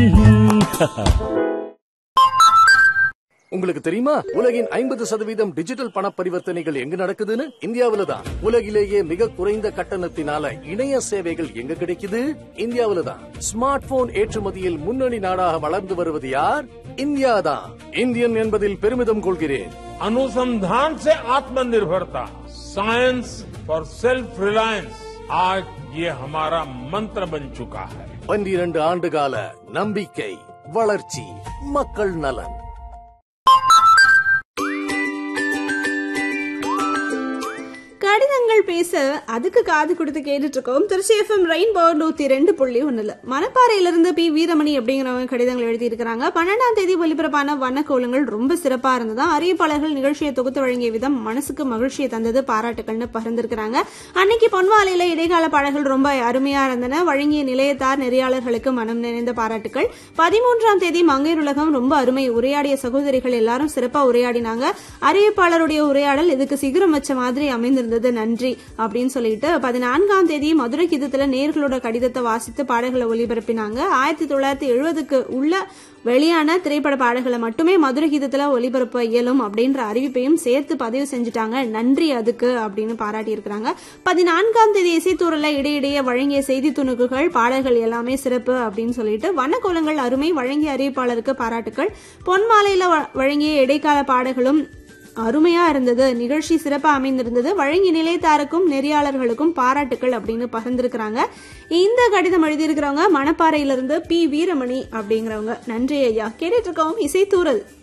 உங்களுக்கு தெரியுமா உலகின் ஐம்பது சதவீதம் டிஜிட்டல் பண பரிவர்த்தனைகள் எங்க நடக்குதுன்னு இந்தியாவில தான் உலகிலேயே மிக குறைந்த கட்டணத்தினால இணைய சேவைகள் எங்க கிடைக்குது இந்தியாவில தான் ஸ்மார்ட் போன் ஏற்றுமதியில் முன்னணி நாடாக வளர்ந்து வருவது யார் இந்தியா தான் இந்தியன் என்பதில் பெருமிதம் கொள்கிறேன் अनुसंधान से आत्मनिर्भरता साइंस फॉर सेल्फ रिलायंस आज ये हमारा मंत्र बन चुका है பன்னிரண்டு ஆண்டுகால நம்பிக்கை வளர்ச்சி மக்கள் நலன் கடிதங்கள் பேச அதுக்கு காது கொடுத்து கேட்டுட்டு இருக்கோம் திருச்சி எஃப்எம் ரெயின்போ நூத்தி ரெண்டு புள்ளி ஒண்ணுல மணப்பாறையிலிருந்து பி வீரமணி அப்படிங்கிறவங்க கடிதங்கள் எழுதி இருக்கிறாங்க பன்னெண்டாம் தேதி ஒலிபரப்பான வண்ணக்கோலங்கள் ரொம்ப சிறப்பா இருந்ததா அறிவிப்பாளர்கள் நிகழ்ச்சியை தொகுத்து வழங்கிய விதம் மனசுக்கு மகிழ்ச்சியை தந்தது பாராட்டுக்கள்னு பகிர்ந்திருக்கிறாங்க அன்னைக்கு பொன்வாலையில இடைக்கால பாடல்கள் ரொம்ப அருமையா இருந்தன வழங்கிய நிலையத்தார் நெறியாளர்களுக்கு மனம் நிறைந்த பாராட்டுகள் பதிமூன்றாம் தேதி மங்கையர் உலகம் ரொம்ப அருமை உரையாடிய சகோதரிகள் எல்லாரும் சிறப்பா உரையாடினாங்க அறிவிப்பாளருடைய உரையாடல் இதுக்கு சிகரம் வச்ச மாதிரி அமைந்திருந்தது நன்றி அப்படின்னு சொல்லிட்டு பதினான்காம் தேதி மதுரை கிதத்துல நேர்களோட கடிதத்தை வாசித்து பாடல்களை ஒளிபரப்பினாங்க ஆயிரத்தி தொள்ளாயிரத்தி எழுபதுக்கு உள்ள வெளியான திரைப்பட பாடல்களை மட்டுமே மதுரை கீதத்துல ஒளிபரப்ப இயலும் அப்படின்ற அறிவிப்பையும் சேர்த்து பதிவு செஞ்சுட்டாங்க நன்றி அதுக்கு அப்படின்னு பாராட்டி இருக்கிறாங்க பதினான்காம் தேதி இசைத்தூரல இடையிடையே வழங்கிய செய்தி துணுக்குகள் பாடல்கள் எல்லாமே சிறப்பு அப்படின்னு சொல்லிட்டு வண்ணக்கோலங்கள் அருமை வழங்கிய அறிவிப்பாளருக்கு பாராட்டுக்கள் பொன்மாலையில வ- வழங்கிய இடைக்கால பாடல்களும் அருமையா இருந்தது நிகழ்ச்சி சிறப்பா அமைந்திருந்தது வழங்கி நிலையத்தாருக்கும் நெறியாளர்களுக்கும் பாராட்டுக்கள் அப்படின்னு பகிர்ந்திருக்கிறாங்க இந்த கடிதம் எழுதியிருக்கிறவங்க மணப்பாறையிலிருந்து பி வீரமணி அப்படிங்கிறவங்க நன்றி ஐயா கேட்டுட்டு இருக்கோம் இசைத்தூரல்